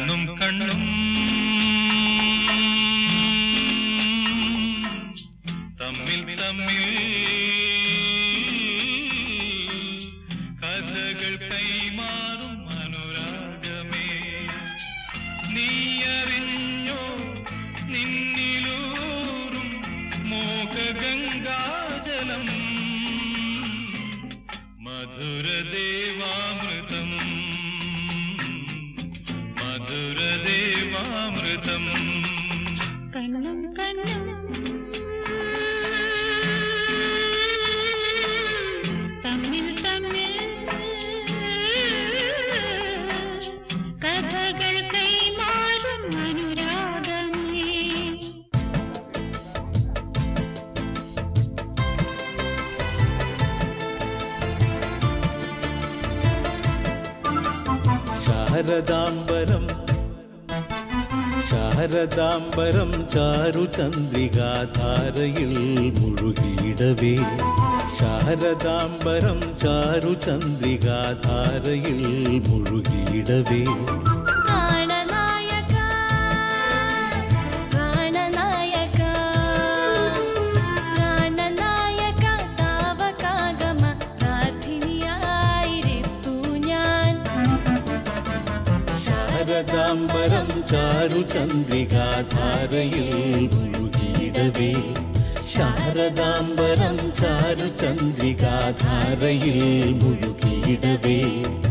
കണ്ണും കണ്ണും തമ്മിൽ തമ്മിൽ കഥകൾ കൈമാറും അനുരാഗമേ നീ അറിഞ്ഞോ നിന്നിലൂറും മോഹഗംഗാജലം മധുരദേവാമൃതം മധുരദേവാമൃതം കണ്ണും കണ്ണും തമ്മിൽ തമ്മിൽ കഥകൾ കൈമാറും അനുരാഗമേ ശാരദാംബരം ശാരദാംബരം ചാരുചന്ദ്രികാധാരയിൽ മുഴുകിയിടവേ ശാരദാംബരം ചാരുചന്ദ്രികാധാരയിൽ മുഴുകിയിടവേ പ്രാണനായക പ്രാണനായക പ്രാണനായക താവകാഗമ പ്രാർത്ഥിനിയായിരിപ്പു ഞാൻ ശാരദാംബരം ചാരുചന്ദ്രികാധാരയിൽ മുഴുകിയിടവേ ശാരദാംബരം ചാരുചന്ദ്രികാധാരയിൽ മുഴുകിയിടവേ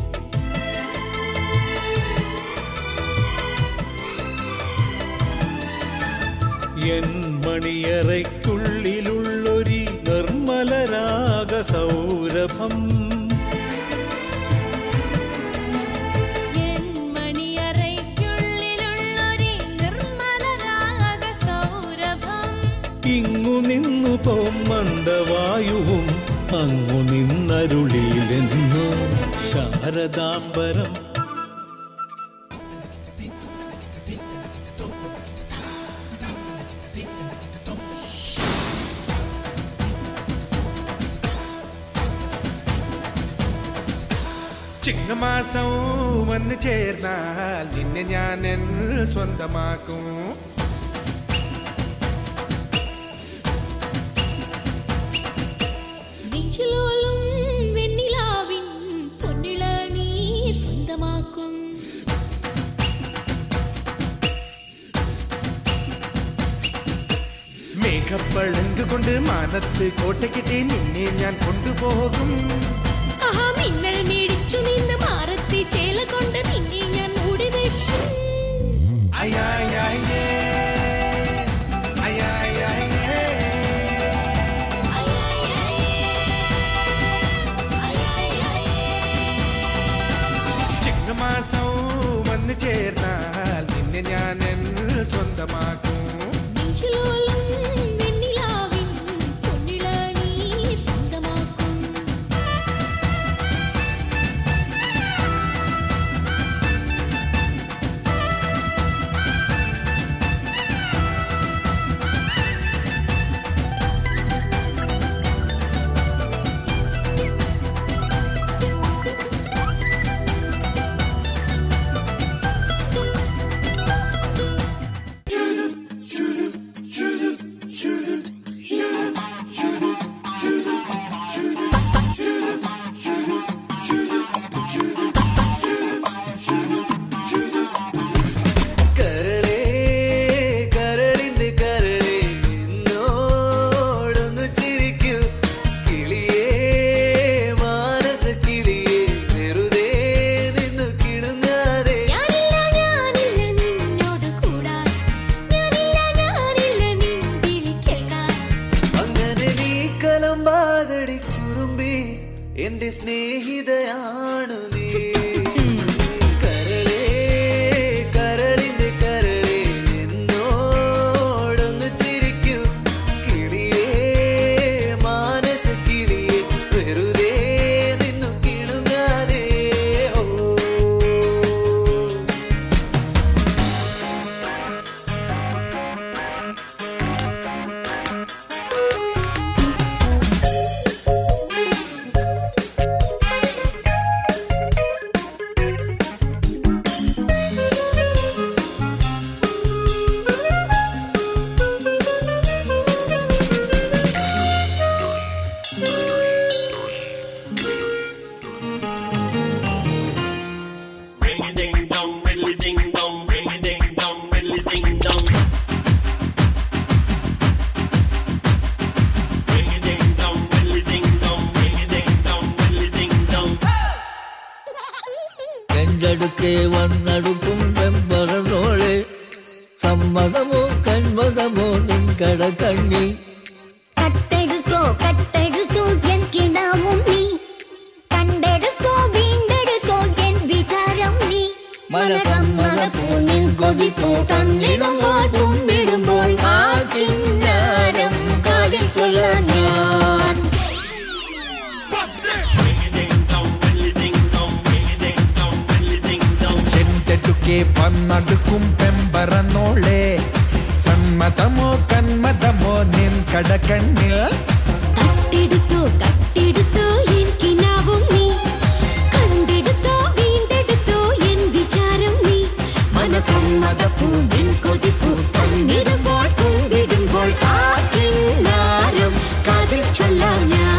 എൻ മണിയറയ്ക്കുള്ളിലുള്ളൊരി നിർമ്മലരാഗ സൗരഭം എൻ മണിയറയ്ക്കുള്ളിലുള്ളൊരു നിർമ്മലരാഗ സൗരഭം ഇങ്ങു നിന്നു പോം മന്ദവായുവും അങ്ങു നിന്നരുളിയിലെന്നു ശാരദാംബരം ചിങ്ങമാസം വന്ന് ചേർന്നാൽ നിന്നെ ഞാൻ എൻ സ്വന്തമാക്കും നെഞ്ചിലോലും വെണ്ണിലാവിൻ പൊന്നിള നീർ സ്വന്തമാക്കും മേഘപ്പഴങ്ക് കൊണ്ട് മാനത്ത് കോട്ടയ്ക്കിട്ടേ നിന്നെ ഞാൻ കൊണ്ടുപോകും ആഹാ മിന്നൽ മേടിച്ചു നിന്ന് മാറത്തി ചേല കൊണ്ട് നിന്നെ ഞാൻ മൂടി വെക്കും അയ്യായ്യേ അയ്യായ്യേ ചിങ്ങമാസം വന്ന് ചേർന്നാൽ നിന്നെ ഞാൻ എൻ സ്വന്തമാക്കും നെഞ്ചിലോലും വെണ്ണിലാവിൻ പൊന്നിള നീർ സ്വന്തമാക്കും കരളേ കരളിന്റെ കരളേ എന്നോടൊന്നു ചിരിക്കൂ കിളിയേ മാനസ കിളിയേ വെറുതെ നിന്നു കിടുങ്ങാതെ ഞാനില്ല ഞാനില്ല നിന്നോട് കൂടാൻ ഞാനില്ല ഞാനില്ല നിൻ വിളി കേൾക്കാൻ അങ്ങനെ നീ കലമ്പാതടി കുറുമ്പി എന്റെ സ്നേഹിതയാണു നീ കരളേ കരളിന്റെ കരളേ എന്നോടൊന്നു ചിരിക്കൂ കിളിയേ മാനസ കിളിയേ വെറുതെ നിന്നു കിണുങ്ങാതെ ഓ ും തട്ടിടുക്കെ വന്നടുക്കും വെമ്പറന്നോളെ സമ്മതമോ കന്മതമോ നിൻകട കണ്ണിൽ കട്ടെടുത്തോ കട്ടെടുത്തോ എൻ കിടാവും നീ കണ്ടെടുത്തോ വീണ്ടെടുത്തോ എൻ വിചാരം നീ മനസമ്മത പൂനിൻ കൊതിപ്പോ തന്നിടുമ്പോൾ കുമ്പിടുമ്പോൾ ആ കിന്നാരം കാതിൽ കൊള്ളാൻ ഞാൻ എന്തെടുക്കെ വന്നടുക്കും പെമ്പറന്നോളെ സമ്മതമോ കന്മതമോ നിൻ കടക്കണ്ണിൽ തട്ടിടുത്തോ കട്ടെടുത്തോ എൻ കിനാവും നീ കണ്ടെടുത്തോ വീണ്ടെടുത്തോ എൻ വിചാരം നീ മനസമ്മത പൂവിൻ കൊതിപ്പൂ തന്നിടുമ്പോൾ കുമ്പിടുമ്പോൾ ആ കിന്നാരം കാതിൽ ചൊല്ലാം ഞാൻ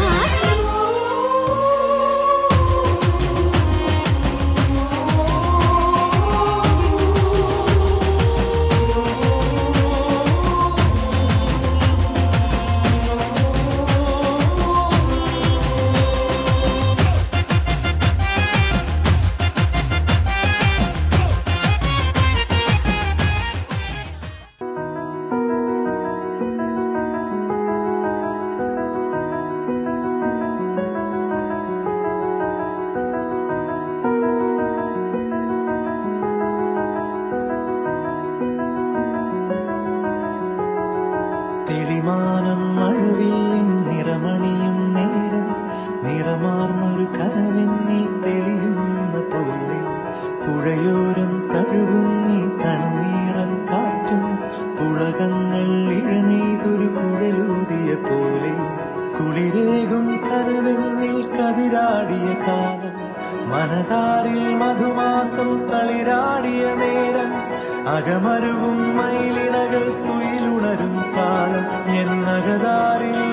തെളിമാനം മഴവില്ലിൻ നിറമണിയും നേരം നിറമാർന്നൊരു കനവെന്നിൽ തെളിയുന്ന പോലെ പുഴയോരം തഴുകും നീ തണുനീറൻ കാറ്റും പുളകങ്ങൾ ഇഴനെയ്തൊരു കുഴലൂതിയ പോലെ കുളിരേകും കനവെന്നിൽ കതിരാടിയ കാലം മനതാരിൽ മധുമാസം തളിരാടിയ നേരം അകമരുവും മയിലിണകൾ തുയിലുണരും കാലം എന്നകതാരിൽ